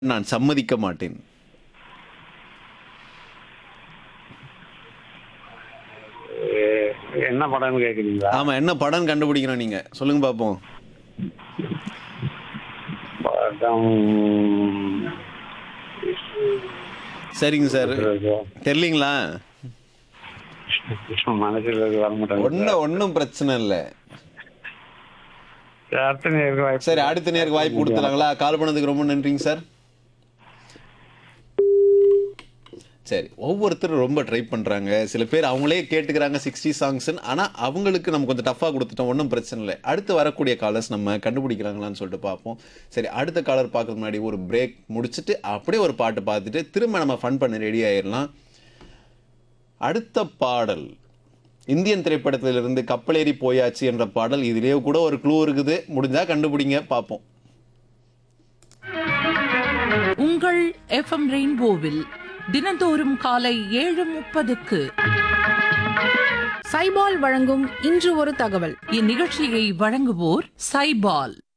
நான் சம்மதிக்க மாட்டேன் எ- என்ன படம்னு கேக்குறீங்களா ஆமா என்ன படம் கண்டுபிடிக்கணும் நீங்க சொல்லுங்க பாப்போம் படம் சரிங்க சார் தெரியலீங்களா மனசுல இருக்கு வர மாட்டேங்குது ஒன்னும் ஒன்னும் பிரச்சனை இல்ல அடுத்த நேருக்கு வாய்ப்பு சரி அடுத்த நேருக்கு வாய்ப்பு கொடுத்துறாங்களா கால் பண்ணதுக்கு ரொம்ப நன்றிங்க சார் சரி ஒவ்வொருத்தரும் ரொம்ப ட்ரை பண்றாங்க சில பேர் அவங்களே கேட்டுக்கிறாங்க சிக்ஸ்டி சாங்ஸ் ஆனா அவங்களுக்கு நம்ம கொஞ்சம் டஃபா கொடுத்துட்டோம் ஒன்றும் பிரச்சனை இல்லை அடுத்து வரக்கூடிய காலர்ஸ் நம்ம கண்டுபிடிக்கிறாங்களான்னு சொல்லிட்டு பார்ப்போம் சரி அடுத்த காலர் பார்க்கறதுக்கு முன்னாடி ஒரு பிரேக் முடிச்சுட்டு அப்படியே ஒரு பாட்டு பார்த்துட்டு திரும்ப நம்ம ஃபன் பண்ண ரெடி ஆயிடலாம் அடுத்த பாடல் இந்தியன் திரைப்படத்திலிருந்து கப்பலேறி போயாச்சு என்ற பாடல் இதுலயே கூட ஒரு க்ளூ இருக்குது முடிஞ்சா கண்டுபிடிங்க பார்ப்போம் உங்கள் எஃப்எம் ரெயின்போவில் தினந்தோறும் காலை ஏழு முப்பதுக்கு சைபால் வழங்கும் இன்று ஒரு தகவல் இந்நிகழ்ச்சியை வழங்குவோர் சைபால்